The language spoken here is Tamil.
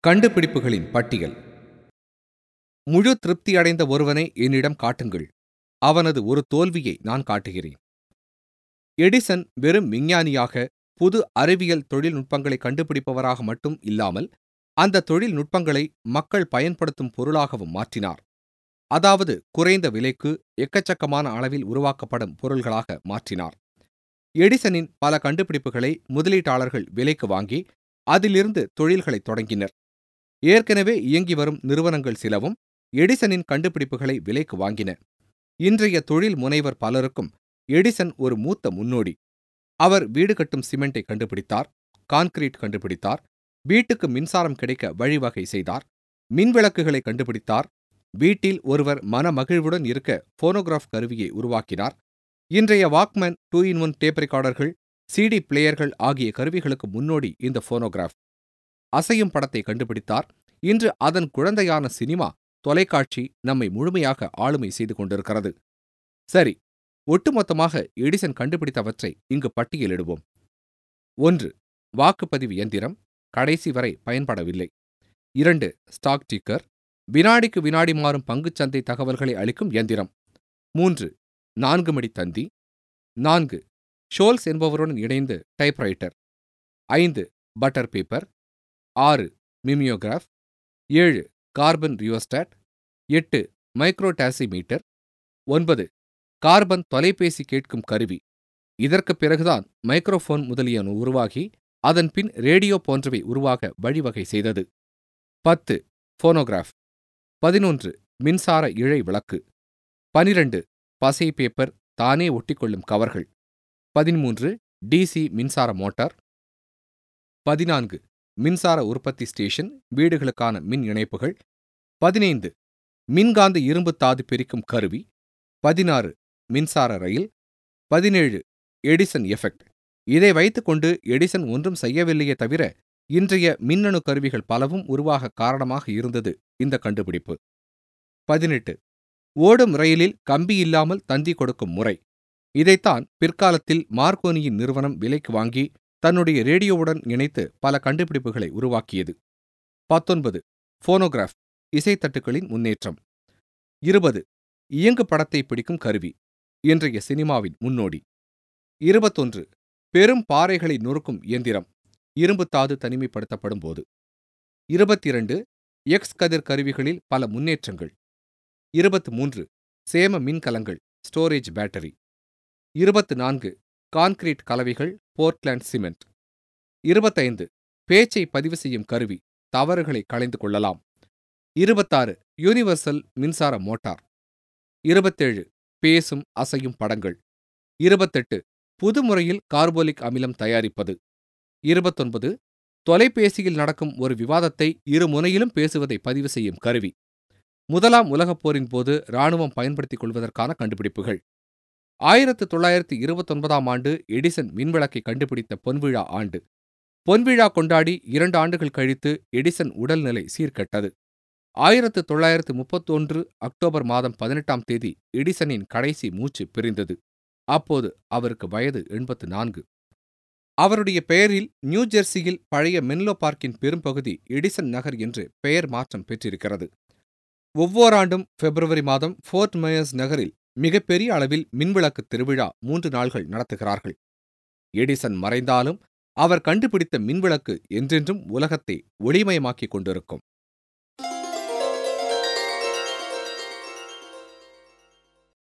கண்டுபிடிப்புகளின் பட்டியல் முழு திருப்தியடைந்த ஒருவனை என்னிடம் காட்டுங்கள் அவனது ஒரு தோல்வியை நான் காட்டுகிறேன் எடிசன் வெறும் விஞ்ஞானியாக புது அறிவியல் தொழில்நுட்பங்களை கண்டுபிடிப்பவராக மட்டும் இல்லாமல் அந்த தொழில்நுட்பங்களை மக்கள் பயன்படுத்தும் பொருளாகவும் மாற்றினார் அதாவது குறைந்த விலைக்கு எக்கச்சக்கமான அளவில் உருவாக்கப்படும் பொருள்களாக மாற்றினார் எடிசனின் பல கண்டுபிடிப்புகளை முதலீட்டாளர்கள் விலைக்கு வாங்கி அதிலிருந்து தொழில்களை தொடங்கினர் ஏற்கனவே இயங்கி வரும் நிறுவனங்கள் சிலவும் எடிசனின் கண்டுபிடிப்புகளை விலைக்கு வாங்கின இன்றைய தொழில் முனைவர் பலருக்கும் எடிசன் ஒரு மூத்த முன்னோடி அவர் வீடு கட்டும் சிமெண்டை கண்டுபிடித்தார் கான்கிரீட் கண்டுபிடித்தார் வீட்டுக்கு மின்சாரம் கிடைக்க வழிவகை செய்தார் மின்விளக்குகளை கண்டுபிடித்தார் வீட்டில் ஒருவர் மனமகிழ்வுடன் இருக்க போனோகிராஃப் கருவியை உருவாக்கினார் இன்றைய walkman two in one tape ரெக்கார்டர்கள் சிடி பிளேயர்கள் ஆகிய கருவிகளுக்கு முன்னோடி இந்த போனோகிராஃப் அசையும் படத்தை கண்டுபிடித்தார் இன்று அதன் குழந்தையான சினிமா தொலைக்காட்சி நம்மை முழுமையாக ஆளுமை செய்து கொண்டிருக்கிறது சரி ஒட்டுமொத்தமாக எடிசன் கண்டுபிடித்தவற்றை இங்கு பட்டியலிடுவோம் ஒன்று வாக்குப்பதிவு எந்திரம் கடைசி வரை பயன்படவில்லை இரண்டு ஸ்டாக் டிக்கர் வினாடிக்கு வினாடி மாறும் பங்குச்சந்தை தகவல்களை அளிக்கும் எந்திரம் மூன்று நான்கு மணி தந்தி நான்கு ஷோல்ஸ் என்பவருடன் இணைந்து டைப்ரைட்டர் ஐந்து பட்டர் பேப்பர் ஆறு மிமியோகிராஃப் ஏழு கார்பன் ரியோஸ்டாட் எட்டு மைக்ரோடாசிமீட்டர் ஒன்பது கார்பன் தொலைபேசி கேட்கும் கருவி இதற்கு பிறகுதான் மைக்ரோஃபோன் முதலியன உருவாகி அதன் பின் ரேடியோ போன்றவை உருவாக வழிவகை செய்தது பத்து போனோகிராஃப் பதினொன்று மின்சார இழை விளக்கு பனிரெண்டு பசை பேப்பர் தானே ஒட்டிக்கொள்ளும் கவர்கள் பதிமூன்று டிசி மின்சார மோட்டார் பதினான்கு மின்சார உற்பத்தி ஸ்டேஷன் வீடுகளுக்கான மின் இணைப்புகள் பதினைந்து மின்காந்த இரும்பு தாது பிரிக்கும் கருவி பதினாறு மின்சார ரயில் பதினேழு எடிசன் எஃபெக்ட் இதை வைத்துக்கொண்டு எடிசன் ஒன்றும் செய்யவில்லையே தவிர இன்றைய மின்னணு கருவிகள் பலவும் உருவாக காரணமாக இருந்தது இந்த கண்டுபிடிப்பு பதினெட்டு ஓடும் ரயிலில் கம்பி இல்லாமல் தந்தி கொடுக்கும் முறை இதைத்தான் பிற்காலத்தில் மார்க்கோனியின் நிறுவனம் விலைக்கு வாங்கி தன்னுடைய ரேடியோவுடன் இணைத்து பல கண்டுபிடிப்புகளை உருவாக்கியது பத்தொன்பது போனோகிராஃப் இசைத்தட்டுகளின் முன்னேற்றம் இருபது இயங்கு படத்தை பிடிக்கும் கருவி இன்றைய சினிமாவின் முன்னோடி இருபத்தொன்று பெரும் பாறைகளை நொறுக்கும் இயந்திரம் இரும்புத்தாது தனிமைப்படுத்தப்படும் போது இருபத்தி இரண்டு எக்ஸ் கதிர் கருவிகளில் பல முன்னேற்றங்கள் இருபத்து மூன்று சேம மின்கலங்கள் ஸ்டோரேஜ் பேட்டரி இருபத்து நான்கு கான்கிரீட் கலவைகள் போர்ட்லேண்ட் சிமெண்ட் இருபத்தைந்து பேச்சை பதிவு செய்யும் கருவி தவறுகளை களைந்து கொள்ளலாம் இருபத்தாறு யூனிவர்சல் மின்சார மோட்டார் இருபத்தேழு பேசும் அசையும் படங்கள் இருபத்தெட்டு புது முறையில் கார்போலிக் அமிலம் தயாரிப்பது இருபத்தொன்பது தொலைபேசியில் நடக்கும் ஒரு விவாதத்தை இரு முனையிலும் பேசுவதை பதிவு செய்யும் கருவி முதலாம் உலகப் போரின் போது இராணுவம் பயன்படுத்திக் கொள்வதற்கான கண்டுபிடிப்புகள் ஆயிரத்து தொள்ளாயிரத்து இருபத்தொன்பதாம் ஆண்டு எடிசன் மின்விளக்கை கண்டுபிடித்த பொன்விழா ஆண்டு பொன்விழா கொண்டாடி இரண்டு ஆண்டுகள் கழித்து எடிசன் உடல்நிலை சீர்கெட்டது ஆயிரத்து தொள்ளாயிரத்து முப்பத்தொன்று அக்டோபர் மாதம் பதினெட்டாம் தேதி எடிசனின் கடைசி மூச்சு பிரிந்தது அப்போது அவருக்கு வயது எண்பத்து நான்கு அவருடைய பெயரில் நியூ ஜெர்சியில் பழைய மென்லோ பார்க்கின் பெரும்பகுதி எடிசன் நகர் என்று பெயர் மாற்றம் பெற்றிருக்கிறது ஒவ்வோராண்டும் பிப்ரவரி மாதம் ஃபோர்ட் மேயர்ஸ் நகரில் மிகப்பெரிய அளவில் மின்விளக்கு திருவிழா மூன்று நாள்கள் நடத்துகிறார்கள் எடிசன் மறைந்தாலும் அவர் கண்டுபிடித்த மின்விளக்கு என்றென்றும் உலகத்தை ஒளிமயமாக்கிக் கொண்டிருக்கும்